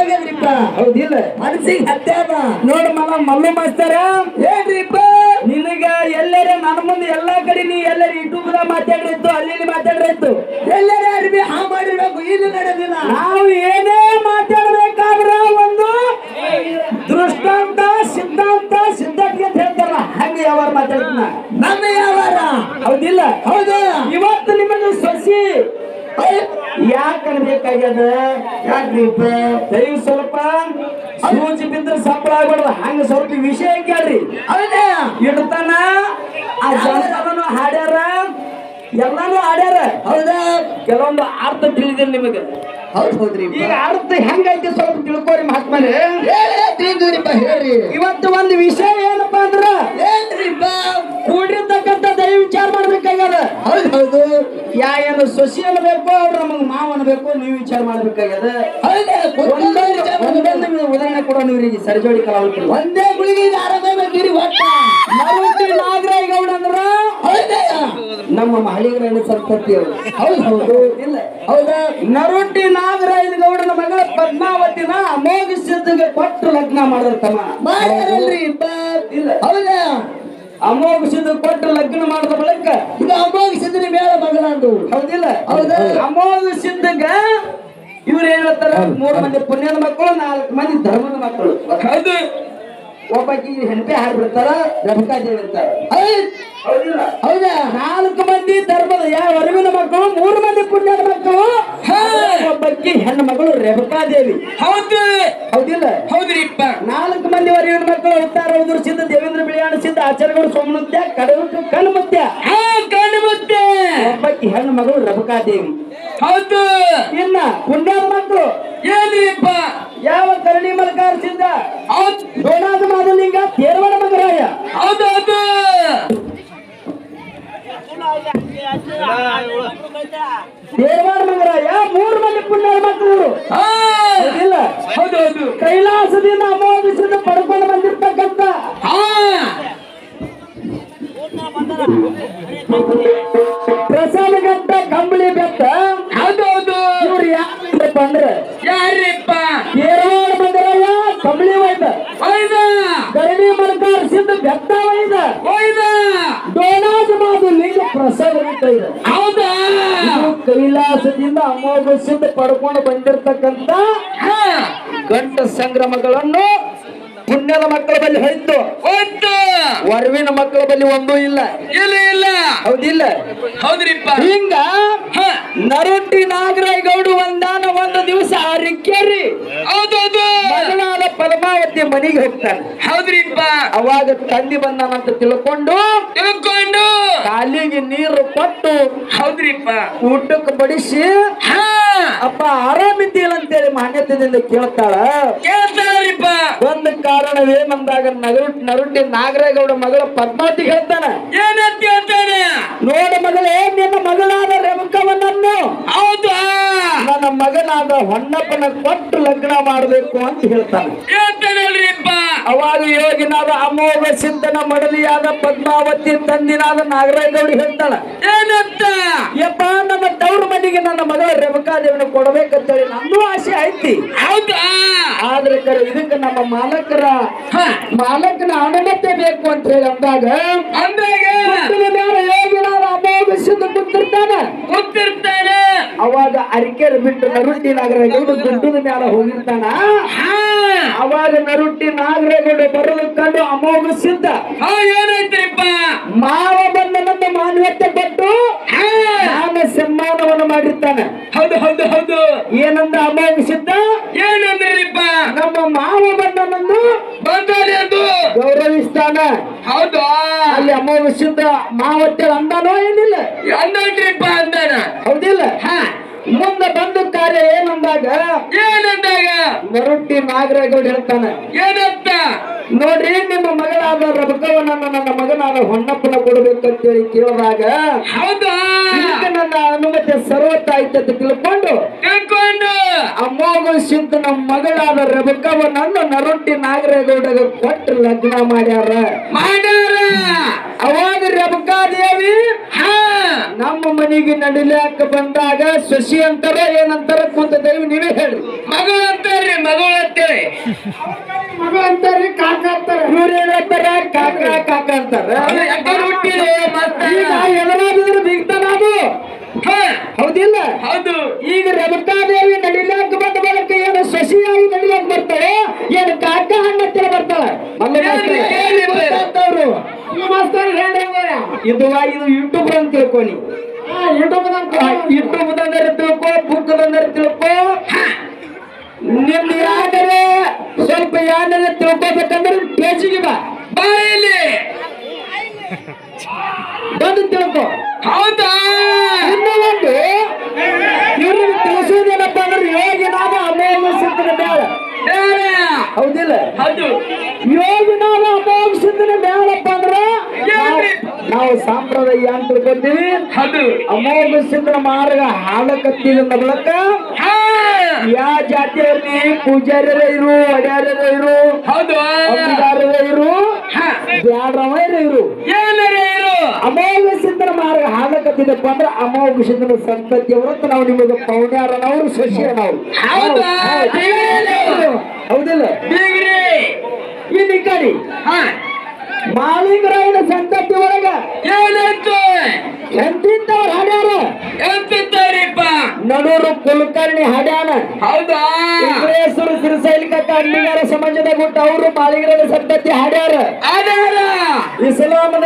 ಆಗ್ಯದ್ರಿಪ್ಪ ಹೌದಿಲ್ಲ ಮನಸ್ಸಿಗೆ ಹತ್ಯಾದ ನೋಡ ಮಲ್ಲ ಮಲ್ಲು ಮಾಸ್ತರ ಏನ್ರಿಪ್ಪ ನಿನಗ ಎಲ್ಲರ ನನ್ನ ಮುಂದೆ ಎಲ್ಲಾ ಕಡೆ ನೀ ಎಲ್ಲರ ಯೂಟ್ಯೂಬ್ ಮಾತಾಡ್ರಿತ್ತು ಅಲ್ಲಿ ಇಲ್ಲಿ ಮಾತಾಡ್ರಿತ್ತು ಎಲ್ಲರ ಅರ್ಬಿ ಹಾ ಮಾಡಿರ್ಬೇಕು ಇಲ್ಲಿ ನಡೆದಿಲ್ಲ ನಾವು ಏನೇ ಮಾತಾಡ್ಬೇಕಾದ್ರ ಒಂದು ದೃಷ್ಟಾಂತ ಸಿದ್ಧಾಂತ ಸಿದ್ಧಾಂತ ಅಂತ ಹೇಳ್ತಾರ ಹಂಗೆ ಯಾವಾಗ ಮಾತಾಡ್ತಾನ ನಮ್ಮ ಯಾವಾರ ಹೌದಿಲ್ಲ ಹೌದು ಇವತ್ತು ನಿಮಗೆ ಸೊಸಿ ಯಾಕೆ ಅನ್ಬೇಕಾಗ್ಯದ ಯಾಕ್ರಿಪ್ಪ ದಯವು ಸ್ವಲ್ಪ ಸೂಜಿ ಬಿದ್ರೆ ಸಪ್ಪಳ ಆಗ್ಬಾರ್ದು ಹಂಗ ಸ್ವಲ್ಪ ವಿಷಯ ಕೇಳ್ರಿ ಹೌದಾ ಇಡ್ತಾನ ಆ ಜನಪದನು ಹಾಡ್ಯಾರ ಎಲ್ಲಾನು ಹಾಡ್ಯಾರ ಹೌದಾ ಕೆಲವೊಂದು ಅರ್ಥ ತಿಳಿದಿಲ್ಲ ನಿಮಗೆ ಹೌದ್ ಹೌದ್ರಿಪ್ಪ ಈಗ ಅರ್ಥ ಹೆಂಗೈತಿ ಸ್ವಲ್ಪ ತಿಳ್ಕೊರಿ ಮಹಾತ್ಮನೆ ಹೇಳಿ ತಿಳಿದ್ರಿಪ್ಪ ಹೇಳ್ರಿ ಇವತ್ತು ಒಂದು ವಿಷಯ ಏನಪ್ಪಾ ಅಂದ್ರ ಏನ್ರಿಪ್ಪ ಕೂಡಿರ್ತಕ್ಕಂಥ ದಯ ವಿಚಾರ ಮಾಡ್ಬೇಕಾಗ್ಯದ ಹೌದ್ ಹೌದು ಯಾ ಏನು ಸೊಸಿ ಅನ್ಬೇಕು ಅವ್ರು ನಮಗ್ ಮಾವ ಅನ್ಬೇಕು ನೀವು ವಿಚಾರ ಮಾಡ್ಬೇಕಾಗ್ಯದ ಹೌದಾ ಒಂದೊಂದು ಒಂದೊಂದು ನೀವು ಉದಾಹರಣೆ ಕೊಡೋ ನೀವ್ರಿಗೆ ಸರಿಜೋಡಿ ಕಲಾವಿದ್ರು ಒಂದೇ ಗುಳಿಗೆ ಆರಾಮ ಬೇಕಿರಿ ಒಟ್ಟ ನರುಟಿ ನಾಗರಾಯ ಗೌಡ ಅಂದ್ರ ಹೌದಾ ನಮ್ಮ ಮಹಳಿಗರ ಸಂತತಿ ಅವರು ಹೌದ್ ಹೌದು ಇಲ್ಲ ಹೌದಾ ನರುಟಿ ನಾಗರಾಯ ಗೌಡನ ಮಗಳ ಪದ್ಮಾವತಿನ ಅಮೋಘ ಸಿದ್ಧಗೆ ಕೊಟ್ಟು ಲಗ್ನ ಮಾಡಿದ್ರ ತಮ್ಮ ಮಾಡ್ಯಾರಲ್ರಿ ಇಪ್ಪ ಇಲ್ಲ ಹೌದಾ ಅಮೋಘ ಸಿದ್ಧ ಕೊಟ್ಟು ಲಗ್ನ ಮಾಡಿದ ಬಳಿಕ ಇದು ಅಮೋಘಿಸಿದ್ರೆ ಮೇಳ ಮಗಳಂದು ಹೌದಿಲ್ಲ ಹೌದಾ? ಅಮೋಘ ಸಿದ್ಧಗ ಇವ್ರು ಏನ್ ಹೇಳ್ತಾರ ಮೂರು ಮಂದಿ ಪುಣ್ಯದ ಮಕ್ಕಳು ನಾಲ್ಕು ಮಂದಿ ಧರ್ಮದ ಮಕ್ಕಳು ಹೌದು ಒಬ್ಬಾಕಿ ಹೆಂಡತಿ ಹಾಡ್ಬಿಡ್ತಾರ ರಮಕಾದೇವಿ ಇರ್ತಾರ ಹೌದ್ ಹೌದಿಲ್ಲ ಹೌದಾ ನಾಲ್ಕು ಮಂದಿ ಧರ್ಮದ ಯಾವ ಅರಿವಿನ ಮಕ್ಕಳು ಮೂರು ಮಂದಿ ಪುಣ್ಯದ ಮಕ್ಕಳು ಒಬ್ಬಕ್ಕಿ ಹೆಣ್ಣು ಮಗಳು ರೇವಕಾದೇವಿ ಹೌದು ಹೌದಿಲ್ಲ ಹೌದ್ರಿಪ್ಪ ನಾಲ್ಕು ಮಂದಿ ಅರಿವಿನ ಮಕ್ಕಳು ಉತ್ತಾರ ಉದುರು ಸಿದ್ಧ ದೇವೇಂದ್ರ ಬಿಳಿಯಾಣ ಸಿದ್ಧ ಆಚಾರ್ಯಗಳು ಸೋಮನತ್ಯ ಕಡವಟ್ಟು ಕಣ್ಮತ್ಯ ಹಾ ಕಂಡು ಮತ್ತೆ ಒಬ್ಬಕ್ಕಿ ಹೆಣ್ಣು ಮಗಳು ರೇವಕಾದೇವಿ ಹೌದು ಇನ್ನ ಪುಣ್ಯದ ಮಕ್ಕಳು ಏನ್ರಿಪ್ಪ ಯಾವ ಕರಡಿ ಮಲಕಾರ ಸಿದ್ಧ ಹೌದ್ ಡೋಣಾದ ಮಾದಲಿಂಗ ತೇರವಡ ಮಗರಾಯ ಹೌದು ಹೌದು ತೇರವಾಡ ಮಗರಾಯ ಮೂರು ಮಂದಿ ಪುಣ್ಯದ ಮಕ್ಕಳು ಹಾ ಹೌದಿಲ್ಲ ಹೌದು ಹೌದು ಕೈಲಾಸದಿಂದ ಅಮೋಘಿಸಿದ ಪಡ್ಕೊಂಡು ಬಂದಿರ್ತಕ್ಕಂಥ ಹಾ ಪ್ರಸಾದಗಂಟ ಕಂಬಳಿ ಬೆತ್ತ ಹೌದು ಹೌದು ಇವ್ರು ಯಾರಪ್ಪ ಅಂದ್ರೆ ಯಾರಿಪ್ಪ ತೇರವಾಡ ಮಗರಾಯ ಕಂಬಳಿ ವೈದ ಹೌದ ಕರಡಿ ಮಲಕಾರ ಸಿದ್ಧ ಬೆತ್ತ ವೈದ ಹೌದ ಡೋಣಾದ ಮಾದಲಿಂಗ ಪ್ರಸಾದ ಇದೆ ಹೌದಾ ಇದು ಕೈಲಾಸದಿಂದ ಅಮೋಘಿಸಿದ ಪಡ್ಕೊಂಡು ಬಂದಿರತಕ್ಕಂತ ಹಾ ಗಂಟ ಸಂಗ್ರಮಗಳನ್ನು ಪುಣ್ಯದ ಮಕ್ಕಳ ಬಳಿ ಹೋಯ್ತು ಹೌದು ವರವಿನ ಮಕ್ಕಳ ಬಳಿ ಒಂದೂ ಇಲ್ಲ ಇಲ್ಲ ಇಲ್ಲ ಹೌದಿಲ್ಲ ಹೌದ್ರಿಪ್ಪ ಹಿಂಗ ಹಾ ನರುಟಿ ನಾಗರಾಯ ಗೌಡು ಒಂದಾನ ಒಂದು ದಿವಸ ಅರಿಕೇರಿ ಹೌದೌದು ಮಗನಾದ ಪದ್ಮಾವತಿ ಮನೆಗೆ ಹೋಗ್ತಾನೆ ಹೌದ್ರಿಪ್ಪ ಅವಾಗ ತಂದಿ ಬಂದಾನಂತ ತಿಳ್ಕೊಂಡು ತಿಳ್ಕೊಂಡು ಕಾಲಿಗೆ ನೀರು ಕೊಟ್ಟು ಹೌದ್ರಿಪ್ಪ ಊಟಕ್ಕೆ ಬಡಿಸಿ ಹಾ ಅಪ್ಪ ಆರಾಮಿದ್ದೀಲ್ಲ ಅಂತೇಳಿ ಮಾನ್ಯತೆಯಿಂದ ಕೇಳ್ತಾಳ ಕೇಳ್ತಾರಿಪ್ಪ ಒಂದು ಕಾರಣವೇನಂದಾಗ ನಗರು ನರುಟಿ ನಾಗರೇಗೌಡ ಮಗಳ ಪದ್ಮಾವತಿ ಹೇಳ್ತಾನ ಏನಂತ ಕೇಳ್ತಾನೆ ನೋಡ ಮಗಳೇ ನಿನ್ನ ಮಗಳಾದ ರೇಮುಕವನನ್ನು ಹೌದಾ ನನ್ನ ಮಗನಾದ ಹೊನ್ನಪ್ಪನ ಕೊಟ್ಟು ಲಗ್ನ ಮಾಡಬೇಕು ಅಂತ ಹೇಳ್ತಾನೆ ಹೇಳ್ತಾನಲ್ರಿಪ್ಪ ಅವಾಗ ಯೋಗಿನಾದ ಅಮೋಘ ಸಿದ್ಧನ ಮಡಲಿಯಾದ ಪದ್ಮಾವತಿ ತಂದಿನಾದ ನಾಗರಾಯಗೌಡಿ ಹೇಳ್ತಾಳ ಏನಂತ ಯಪ್ಪ ನನ್ನ ತವ್ರ ಮನೆಗೆ ನನ್ನ ಮಗಳ ರೇಮುಕಾದೇವಿನ ಕೊಡಬೇಕಂತೇಳಿ ನಂದು ಆಸೆ ಐತಿ ಹೌದಾ ಆದ್ರೆ ಕರೆ ಇದಕ್ಕೆ ನಮ್ಮ ಮಾಲಕರ ಹಾ ಮಾಲಕನ ಅನುಮತಿ ಬೇಕು ಅಂತ ಹೇಳಿ ಅಂದಾಗ ಅಂದಾಗ ಗುಂಡಿನ ಮೇಲೆ ಯೋಗಿನಾದ ಅಮೋಘ ಸಿದ್ಧ ಕುಂತಿರ್ತಾನ ಗೊತ್ತಿರ್ತಾನೆ ಅವಾಗ ಅರಿಕೆರೆ ಬಿಟ್ಟು ನರುಟ್ಟಿ ನಾಗರೇಗೌಡ ಗುಡ್ಡದ ಮ್ಯಾಲ ಹೋಗಿರ್ತಾನ ಹಾ ಅವಾಗ ನರುಟ್ಟಿ ನಾಗರೇಗೌಡ ಬರೋದು ಕಂಡು ಅಮೋಘ ಸಿದ್ಧ ಹಾ ಏನಾಯ್ತ್ರಿಪ್ಪ ಮಾವ ಬಂದನಂತ ಮಾನ್ಯತೆ ಕೊಟ್ಟು ಹಾ ನಾನು ಸನ್ಮಾನವನ್ನು ಮಾಡಿರ್ತಾನೆ ಹೌದು ಹೌದು ಹೌದು ಏನಂದ ಅಮೋಘ ಸಿದ್ಧ ಏನಂದ್ರಿಪ್ಪ ನಮ್ಮ ಮಾವ ಬಂದನಂದು ಬಂದಾರೆ ಅದು ಗೌರವಿಸ್ತಾನ ಹೌದಾ ಅಲ್ಲಿ ಅಮೋಘ ಸಿದ್ಧ ಮಾವತ್ತೆ ಅಂದಾನೋ ಏನಿಲ್ಲ ಅಂದ್ರಿಪ್ಪ ಅಂದಾನ ಹೌದಿಲ್ಲ ಹಾ ಮುಂದೆ ಬಂದ ಕಾರ್ಯ ಏನಂದಾಗ ಏನಂದಾಗ ನರುಟ್ಟಿ ನಾಗರೇಗೌಡ ಹೇಳ್ತಾನೆ ಏನಂತ ನೋಡ್ರಿ ನಿಮ್ಮ ಮಗಳಾದ ರಬಕವನನ್ನ ನನ್ನ ಮಗನಾದ ಹೊನ್ನಪ್ಪನ ಕೊಡ್ಬೇಕಂತೇಳಿ ಕೇಳಿದಾಗ ಹೌದಾ ಇದಕ್ಕೆ ನನ್ನ ಅನುಮತಿ ಸರ್ವತ್ತ ಆಯ್ತಂತ ತಿಳ್ಕೊಂಡು ತಿಳ್ಕೊಂಡು ಅಮೋಘ ಸಿದ್ಧ ನಮ್ಮ ಮಗಳಾದ ರಬಕವನನ್ನು ನರುಟ್ಟಿ ನಾಗರೇಗೌಡಗ ಕೊಟ್ಟು ಲಗ್ನ ಮಾಡ್ಯಾರ ಮಾಡ್ಯಾರ ಅವಾಗ ರಬಕಾದೇವಿ ಹಾ ನಮ್ಮ ಮನೆಗೆ ನಡಿಲಾಕ ಬಂದಾಗ ಶಶಿ ಅಂತಾರ ಏನಂತಾರ ಕುಂತ ದೈವ ನೀವೇ ಹೇಳ್ರಿ ಮಗಳು ಅಂತಾರ್ರಿ ಮಗಳು ಮಗ ಅಂತಾರೆ ಕಾಕ ಅಂತಾರೆ ಇವ್ರು ಏನಂತಾರ ಕಾಕ ಕಾಕ ಅಂತಾರ ಅದು ಯಾಕಂದ್ರೆ ಹುಟ್ಟಿದೆ ಮಸ್ತ. ಈಗ ಎದರಾದಿದ್ರು ಬಿಗ್ತಾನ ಅದು ಹಾ, ಹೌದಿಲ್ಲ ಹೌದು ಈಗ ರೇಣುಕಾದೇವಿ ನಡಿಲಾಕ ಬಂದ ಬಳಿಕ ಏನು ಶಶಿಯಾಗಿ ನಡಿಲಾಕ ಬರ್ತಾಳೆ ಏನು ಕಾಕ ಹಣ್ಣತ್ತಿರ ಬರ್ತಾಳೆ ಮಲ್ಲ ಮಾಸ್ತರ್. ಕೇಳಿ ಬರ್ರಿ. ಗೊತ್ತಾಗ್ತವ್ರು. ಈ ಮಾಸ್ತರ್ ಹೇಳ್ದಂಗೆ ಇದು ಇದು ಯೂಟ್ಯೂಬ್ ಅಂತ ತಿಳ್ಕೊನಿ ಯೂಟ್ಯೂಬ್ ಯೂಟ್ಯೂಬ್ ದಂದರೆ ತಿಳ್ಕೊ ಬುಕ್ ದಂದರೆ ತಿಳ್ಕೊ ನಿಮ್ದು ಯಾವ್ದಾರೆ ಸ್ವಲ್ಪ ಯಾವ್ದಾರೆ ತಿಳ್ಕೊಬೇಕಂದ್ರೆ ಪೇಜಿಗೆ ಬಾ ಬಾಯಲ್ಲಿ ಬಂದು ತಿಳ್ಕೊ ಹೌದಾ ಇನ್ನು ಒಂದು ಇವ್ರಿಗೆ ತಿಳಿಸೋದೇನಪ್ಪ ಅಂದ್ರೆ ಯೋಗಿನಾದ ಅಮೋಘ ಸಿದ್ಧನ ಮೇಳ ಹೇಳ. ಹೌದಿಲ್ಲ ಹೌದು ಯೋಗಿನಾದ ಅಮೋಘ ಸಿದ್ಧನ ಮೇಳಪ್ಪ ಅಂದ್ರ ನಾವು- ಏನ್ರಿ? ನಾವು ಸಾಂಪ್ರದಾಯ ಅಂತ ತಿಳ್ಕೊತೀವಿ ಹೌದು ಅಮೋಘ ಸಿದ್ಧನ ಮಾರ್ಗ ಹಾಲಕತ್ತಿದ ಬಳಕ ಹಾ ಯಾವ ಜಾತಿಯವ್ರಿ ಪೂಜಾರ್ಯರ ಇರು ಒಡ್ಯಾರ್ಯರ ಇರು ಹೌದು ಅಂಬಿಗಾರರ ಇರು ಹಾ ಬ್ಯಾಡ್ರವರ ಇರು ಏನರ ಇರು ಅಮೋಘ ಸಿದ್ಧನ ಮಾರ್ಗ ಹಾಲಕತ್ತಿದಪ್ಪ ಅಂದ್ರೆ ಅಮೋಘ ಸಿದ್ಧನ ಸಂತತಿ ಅವರಂತ ನಾವು ನಿಮಗೆ ಪೌಣ್ಯಾರನವರು ಶಶಿಯನವರು ಹೌದಾ? ಹೌದಿಲ್ಲ ಬೀಗ್ರಿ ಇನ್ನು ಈ ಕಡೆ ಹಾ ಮಾಲಿಂಗರಾಯನ ಸಂತತಿ ಒಳಗ ಏನಾಯ್ತು ಎಂತಿಂತವ್ರು ಹಾಡ್ಯಾರ ಎಂತಿದ್ದಾರಿಪ್ಪ ನಡೂರು ಕುಲಕರ್ಣಿ ಹಾಡ್ಯಾನ ಹೌದಾ ಇಂದ್ರೇಶ್ವರ ಸಿರಿಸೈಲಿಕ ಅಗ್ನಿಗಾರ ಸಮಾಜದಾಗ ಹುಟ್ಟ ಅವರು ಮಾಲಿಂಗರಾಯನ ಸಂತತಿ ಹಾಡ್ಯಾರ ಅದಾರ ಇಸ್ಲಾಂ